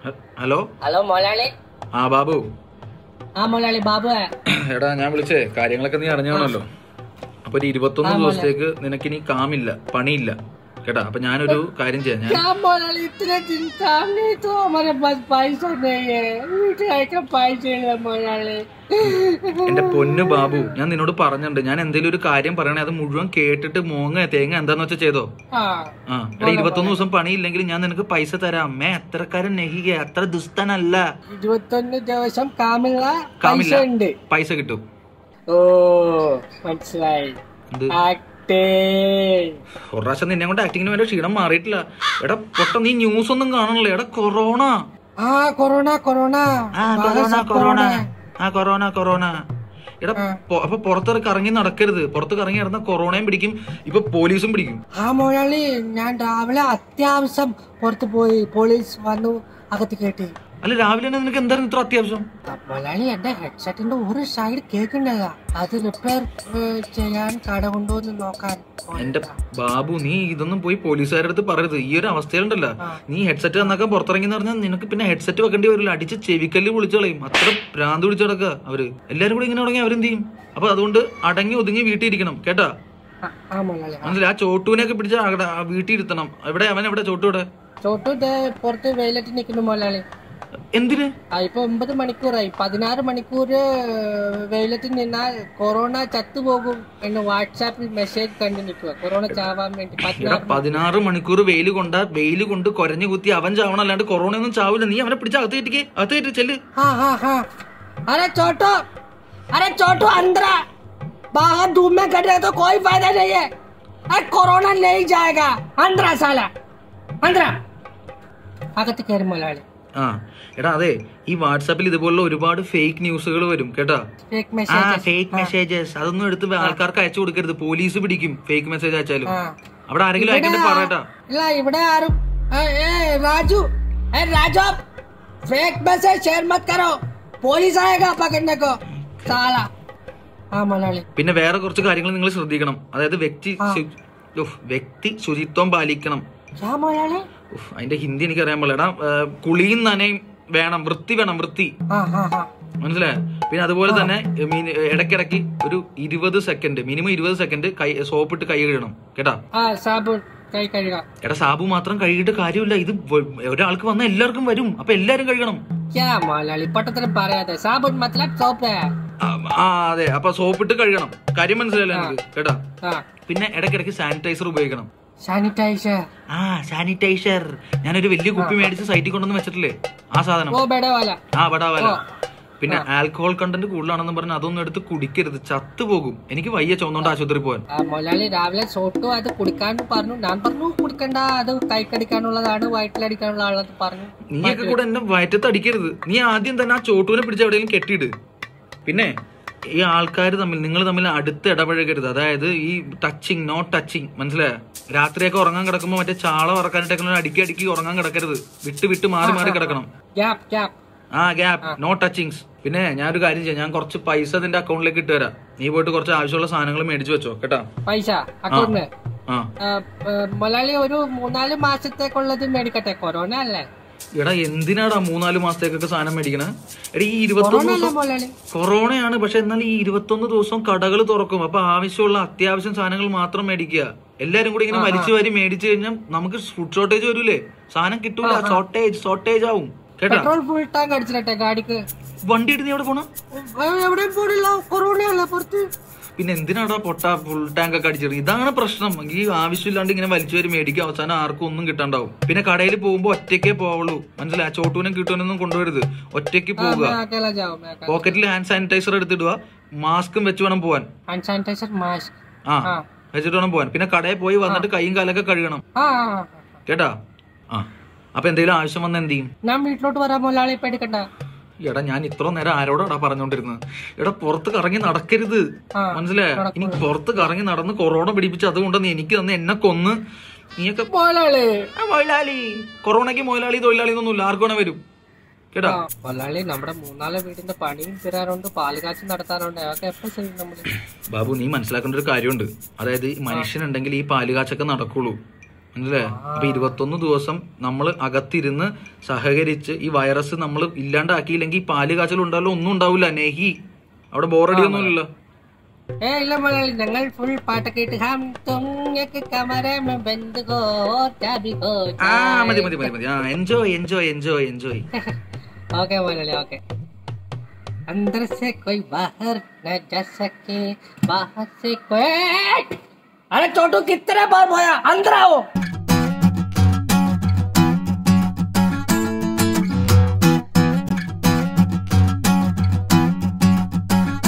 ഹ- hello hello മൊലാളി ആ ബാബു ആ മൊലാളി ബാബു എടാ ഞാൻ വിളിച്ചേ കാര്യങ്ങളൊക്കെ നീ അറിഞ്ഞാണല്ലോ അപ്പൊ ഒരു ഇരുപത്തൊന്ന് ദിവസത്തേക്ക് നിനക്കിനി കാമില്ല പണിയില്ല കേട്ടാ അപ്പൊ ഞാനൊരു കാര്യം ചെയ്യാം ഞാൻ क्या मोलाली इतने दिन काम नहीं तो हमारे पास पैसा नहीं है വീട്ടിലേക്ക് പൈസ ഇല്ല മൊലാളി എന്റെ പൊന്നു ബാബു ഞാൻ നിന്നോട് പറഞ്ഞിട്ടുണ്ട് ഞാൻ എന്തെങ്കിലും ഒരു കാര്യം പറയണേ അത് മുഴുവൻ കേട്ടിട്ട് മോങ്ങ തേങ്ങ എന്താന്ന് വെച്ചാ ചെയ്തോ ആ ആ എടാ ഇരുപത്തൊന്ന് ദിവസം പണിയില്ലെങ്കിൽ ഞാൻ നിനക്ക് പൈസ തരാം മേ അത്രക്കാരൻ നെഹിക അത്ര ദുസ്തനല്ല ഇരുപത്തൊന്ന് ദിവസം കാമില്ല പൈസ കാമില്ല ഉണ്ട് പൈസ കിട്ടും ഓ മനസ്സിലായി എന്ത് ആക്ടേ ഒരു പ്രാവശ്യം നിന്നെ കൊണ്ട് ആക്ടിങ്ങിന് വേണ്ട ക്ഷീണം മാറിയിട്ടില്ല എടാ പൊട്ട നീ ന്യൂസ് ഒന്നും കാണണല്ലേ എടാ കൊറോണ ആ കൊറോണ കൊറോണ ആ കൊറോണ കൊറോണ ആ കൊറോണ കൊറോണ എടാ പൊ- അപ്പൊ പുറത്തിറക്കി ഇറങ്ങി നടക്കരുത് പുറത്ത് ഇറങ്ങി നടന്ന കൊറോണയും പിടിക്കും ഇപ്പൊ പോലീസും പിടിക്കും ആ മൊലാളി ഞാൻ രാവിലെ അത്യാവശ്യം പുറത്ത് പോയി പോലീസ് വന്നു അകത്ത് കേട്ടി അല്ല രാവിലെ തന്നെ നിനക്ക് എന്തായിരുന്നു ഇത്ര അത്യാവശ്യം മലയാളി എന്റെ ഹെഡ്സെറ്റിന്റെ ഒരു സൈഡ് കേൾക്കണ്ടല്ല അത് റിപ്പയർ ചെയ്യാൻ കട കൊണ്ടുവന്ന് നോക്കാൻ എന്റെ ബാബു നീ ഇതൊന്നും പോയി പോലീസുകാരുടെ അടുത്ത് പറയരുത് ഈ ഒരു അവസ്ഥയിലുണ്ടല്ലോ ആ. നീ ഹെഡ്സെറ്റ് തന്നൊക്കെ പുറത്തിറങ്ങി പറഞ്ഞാൽ നിനക്ക് പിന്നെ ഹെഡ്സെറ്റ് വെക്കേണ്ടി വരില്ല അടിച്ച് ചെവിക്കല്ല് വിളിച്ചു കളയും അത്ര ഭ്രാന്ത് പിടിച്ചു കിടക്കുക അവര് എല്ലാരും കൂടി ഇങ്ങനെ തുടങ്ങി അവരെന്ത് ചെയ്യും അപ്പൊ അതുകൊണ്ട് അടങ്ങി ഒതുങ്ങി വീട്ടിൽ ഇരിക്കണം കേട്ടാ ആ, ആ മലയാളി മനസ്സിലായി ആ ചോട്ടുവിനെയൊക്കെ പിടിച്ച് അവിടെ ആ വീട്ടിൽ ഇരുത്തണം എവിടെ അവൻ എവിടെ ചോട്ടു ഇവിടെ ചോട്ടു ദേ പുറത്ത് വെയിലറ്റ് നിൽക്കുന്നു മലയാളി എന്തിന് ആ ഇപ്പൊ ഒമ്പത് മണിക്കൂറായി പതിനാറ് മണിക്കൂർ വെയിലത്ത് നിന്നാൽ കൊറോണ ചത്തുപോകും എന്ന് വാട്സാപ്പിൽ മെസ്സേജ് കണ്ടു നിൽക്കുക കൊറോണ ചാവാൻ വേണ്ടി എടാ പതിനാറ് പതിനാറ് മണിക്കൂർ വെയിൽ കൊണ്ട വെയിൽ കൊണ്ട് കൊരഞ്ഞു കുത്തി അവൻ ചാവണം അല്ലാണ്ട് കൊറോണ ഒന്നും ചാവില്ല നീ അവനെ പിടിച്ച് അകത്ത് കയറ്റിക്ക് അകത്ത് കയറ്റി ചെല്ല് हाँ हाँ हाँ अरे छोटू अरे छोटू अंदर आ। बाहर धूप में खड़े हैं तो कोई फायदा नहीं है अरे कोरोना नहीं जाएगा अंदर आ साला अंदर आ। അകത്ത് കയറി മലയാളി ആ എടാ അതെ ഈ വാട്സാപ്പിൽ ഇതുപോലുള്ള ഒരുപാട് ഫേക്ക് ന്യൂസുകൾ വരും കേട്ടാ ഫേക്ക് ആ മെസ്സേജ് ഫേക്ക് മെസ്സേജസ് അതൊന്നും എടുത്ത് ആൾക്കാർക്ക് അയച്ചു കൊടുക്കരുത് പോലീസ് പിടിക്കും ഫേക്ക് മെസ്സേജ് അയച്ചാലും ആ. അവിടെ ആരെങ്കിലും അയക്കണ്ട പറയട്ടാ ഇല്ല ഇവിടെ ആരും ഏ, ഏ, രാജു ഏ രാജു ഫേക്ക് മെസ്സേജ് ഷെയർ മത് കരോ പോലീസ് ആയേഗാ പകड़ने को സാല ആ മലയാളി പിന്നെ വേറെ കുറച്ച് കാര്യങ്ങൾ നിങ്ങൾ ശ്രദ്ധിക്കണം അതായത് വ്യക്തി ശു- ഉഫ്, വ്യക്തി ശുചിത്വം പാലിക്കണം യാ മലയാളി ഉഫ്, അതിന്റെ ഹിന്ദി എനിക്ക് അറിയാൻ പാടില്ല എടാ ഏ, കുളിയും നനയും വേണം വൃത്തി വേണം വൃത്തി ആ ആ ആ മനസ്സിലായോ പിന്നെ അതുപോലെ തന്നെ മീൻ ഇടയ്ക്കിടയ്ക്ക് ഒരു ഇരുപത് സെക്കൻഡ് മിനിമം ഇരുപത് സെക്കൻഡ് കൈ സോപ്പിട്ട് കൈ കഴുകണം കേട്ടാ ആ സാബുൻ കൈ കഴുകാം എടാ സാബു മാത്രം കഴുകിയിട്ട് കാര്യമില്ല ഇത് വ- ഒരാൾക്ക് വന്ന എല്ലാവർക്കും വരും അപ്പൊ എല്ലാരും കഴുകണം क्या मौलाली पटतन പറയാതെ സാബുൻ മത്ലബ് സോപ്പ് ആ ആ, അതെ അപ്പൊ സോപ്പിട്ട് കഴുകണം കാര്യം മനസ്സിലായില്ല എനിക്ക് കേട്ടാ ആ പിന്നെ ഇടയ്ക്കിടയ്ക്ക് സാനിറ്റൈസർ ഉപയോഗിക്കണം സാനിറ്റൈസർ ആ സാനിറ്റൈസർ ഞാനൊരു വലിയ കുപ്പി മേടിച്ച് സൈറ്റിൽ കൊണ്ടുവന്ന് വെച്ചിട്ടില്ലേ ആ സാധനം ഓ ബെഡ വാല ആ വടാവല പിന്നെ ആൽക്കഹോൾ കണ്ടന്റ് കൂടുതലാണെന്ന് പറഞ്ഞ് അതൊന്നും എടുത്ത് കുടിക്കരുത് ചത്തുപോകും എനിക്ക് വയ്യ ചുവന്നോണ്ട് ആശുപത്രി പോകാൻ ആ മൊലാളി രാവിലെ സോട്ടു അത് കുടിക്കാൻ പറഞ്ഞു ഞാൻ പറഞ്ഞു കുടിക്കണ്ട അത് കൈക്കടിക്കാനുള്ളതാണ് വയറ്റിലടിക്കാനുള്ള ആളത് പറഞ്ഞു നീയൊക്കെ കൂടെ എന്നെ വയറ്റത്ത് അടിക്കരുത് നീ ആദ്യം തന്നെ ആ ചോട്ടുവിനെ പിടിച്ച് എവിടെയെങ്കിലും കെട്ടിയിട് പിന്നെ ഈ ആൾക്കാർ തമ്മിൽ നിങ്ങൾ തമ്മിൽ അടുത്ത് ഇടപഴകരുത് അതായത് ഈ ടച്ചിങ് നോട്ട് ടച്ചിങ് മനസ്സിലായോ രാത്രിയൊക്കെ ഉറങ്ങാൻ കിടക്കുമ്പോൾ മറ്റേ ചാള വറക്കാനായിട്ടൊക്കെ അടുക്കി അടുക്കി ഉറങ്ങാൻ കിടക്കരുത് വിട്ട് വിട്ട് മാറി മാറി കിടക്കണം ഗ്യാപ്പ് ഗ്യാപ്പ് ആ ഗ്യാപ്പ് നോ ടച്ചിങ്സ് പിന്നെ ഞാനൊരു കാര്യം ചെയ്യാം ഞാൻ കുറച്ച് പൈസ നിന്റെ അക്കൗണ്ടിലേക്ക് ഇട്ട് തരാം നീ പോയിട്ട് കുറച്ച് ആവശ്യമുള്ള സാധനങ്ങൾ മേടിച്ചു വെച്ചോ കേട്ടാ പൈസ അക്കൗണ്ടിന് ആ മൊലാളി ഒരു മൂന്നാല് മാസത്തേക്കുള്ളത് മേടിക്കട്ടെ കൊറോണ അല്ലേ എടാ എന്തിനാടാ മൂന്നാല് മാസത്തേക്കൊക്കെ സാധനം മേടിക്കണേ എടാ ഈ ഇരുപത്തൊന്ന് കൊറോണ അല്ലേ ദിവസം മൊലാളി കൊറോണയാണ് പക്ഷെ എന്നാൽ ഈ ഇരുപത്തൊന്ന് ദിവസം കടകൾ തുറക്കും അപ്പൊ ആവശ്യമുള്ള അത്യാവശ്യം സാധനങ്ങൾ മാത്രം മേടിക്കുക എല്ലാരും കൂടി ഇങ്ങനെ വലിച്ചു വാരി മേടിച്ചു കഴിഞ്ഞാൽ നമുക്ക് ഫുഡ് ഷോർട്ടേജ് വരൂലേ സാധനം കിട്ടൂല ഷോർട്ടേജ് ഷോർട്ടേജ് ആവും കേട്ടാ പെട്രോൾ ഫുൾ ടാങ്ക് അടിച്ചിട്ടെ ഗാഡിക്ക് വണ്ടി ഇട്ട് നീ എവിടെ പോണ എവിടെയും പോണില്ല കൊറോണ അല്ലേ പുറത്ത് പിന്നെ എന്തിനാടാ പൊട്ട ഫുൾ ടാങ്ക് ഒക്കെ അടിച്ചത് ഇതാണ് പ്രശ്നം ഈ ആവശ്യമില്ലാണ്ട് ഇങ്ങനെ വലിച്ചു വരി മേടിക്കുക അവസാനം ആർക്കും ഒന്നും കിട്ടാണ്ടാവും പിന്നെ കടയിൽ പോകുമ്പോ ഒറ്റയ്ക്കേ പോവുള്ളൂ മനസ്സിലായി ആ ചോട്ടൂനും കിട്ടൂനൊന്നും കൊണ്ടുവരുത് ഒറ്റയ്ക്ക് പോവുക मैं अकेला जाऊँ मैं अकेला പോക്കറ്റിൽ ഹാൻഡ് സാനിറ്റൈസർ എടുത്തിടുക മാസ്കും വെച്ച് വേണം പോവാൻ हैंड सैनिटाइजर मास्क ആ हाँ വെച്ചിട്ട് വേണം പോവാൻ പിന്നെ കടയിൽ പോയി വന്നിട്ട് കൈയും കാലൊക്കെ കഴുകണം हाँ हाँ, हाँ കേട്ടാ ആ അപ്പൊ എന്തെങ്കിലും ആവശ്യം വന്ന എന്ത് ചെയ്യും ഞാൻ വീട്ടിലോട്ട് വരാൻ മുതലാളി പേടിക്കണ്ട എടാ ഞാൻ ഇത്ര നേരം ആരോടാടാ പറഞ്ഞോണ്ടിരുന്നത് എടാ പുറത്ത് കറങ്ങി നടക്കരുത് ആ, മനസ്സിലായ ഇനി പുറത്ത് കറങ്ങി നടന്ന് കൊറോണ പിടിപ്പിച്ച് അതുകൊണ്ട് നീ എനിക്ക് തന്നെ എന്നെ കൊന്ന് നീയൊക്കെ മുതലാളി ആ, മൊയിലാളി കൊറോണയ്ക്ക് മൊയിലാളി തൊഴിലാളി എന്നൊന്നുമില്ല ആർക്കും വേണേ വരും കേട്ടാ ആ, മുതലാളി നമ്മുടെ മൂന്നാല് വീടിന്റെ പണിയും തരാറുണ്ട് പാല് കാച്ചി നടത്താറുണ്ട് അതൊക്കെ എപ്പോ ചെയ്യും നമ്മള് ബാബു നീ മനസ്സിലാക്കേണ്ട ഒരു കാര്യമുണ്ട് അതായത് ഈ മനുഷ്യനുണ്ടെങ്കിൽ ഈ പാലുകാച്ചൊക്കെ നടക്കുള്ളൂ മനസ്സിലേ അപ്പൊ ഇരുപത്തൊന്ന് ദിവസം നമ്മൾ അകത്തിരുന്ന് സഹകരിച്ച് ഈ വൈറസ് നമ്മൾ ഇല്ലാണ്ടാക്കിയില്ലെങ്കിൽ ഈ പാല് കാച്ചൽ ഉണ്ടാവില്ല ഒന്നും ഉണ്ടാവില്ല നെഹി അവിടെ ബോറടി ഒന്നുമില്ലല്ലോ ഏ ഇല്ല മുതലാളി ഞങ്ങൾ ഫുൾ പാട്ടൊക്കെ ഇട്ട് ഹം തും യക് കമര മെ ബന്ദ് ഗോ ചാബി ഗോ ആ മതി മതി മതി മതി ആ enjoy enjoy enjoy enjoy okay Murali okay अंदर से कोई बाहर न जा सके बाहर से कोई अरे छोटू कितने बार बोया अंदर आओ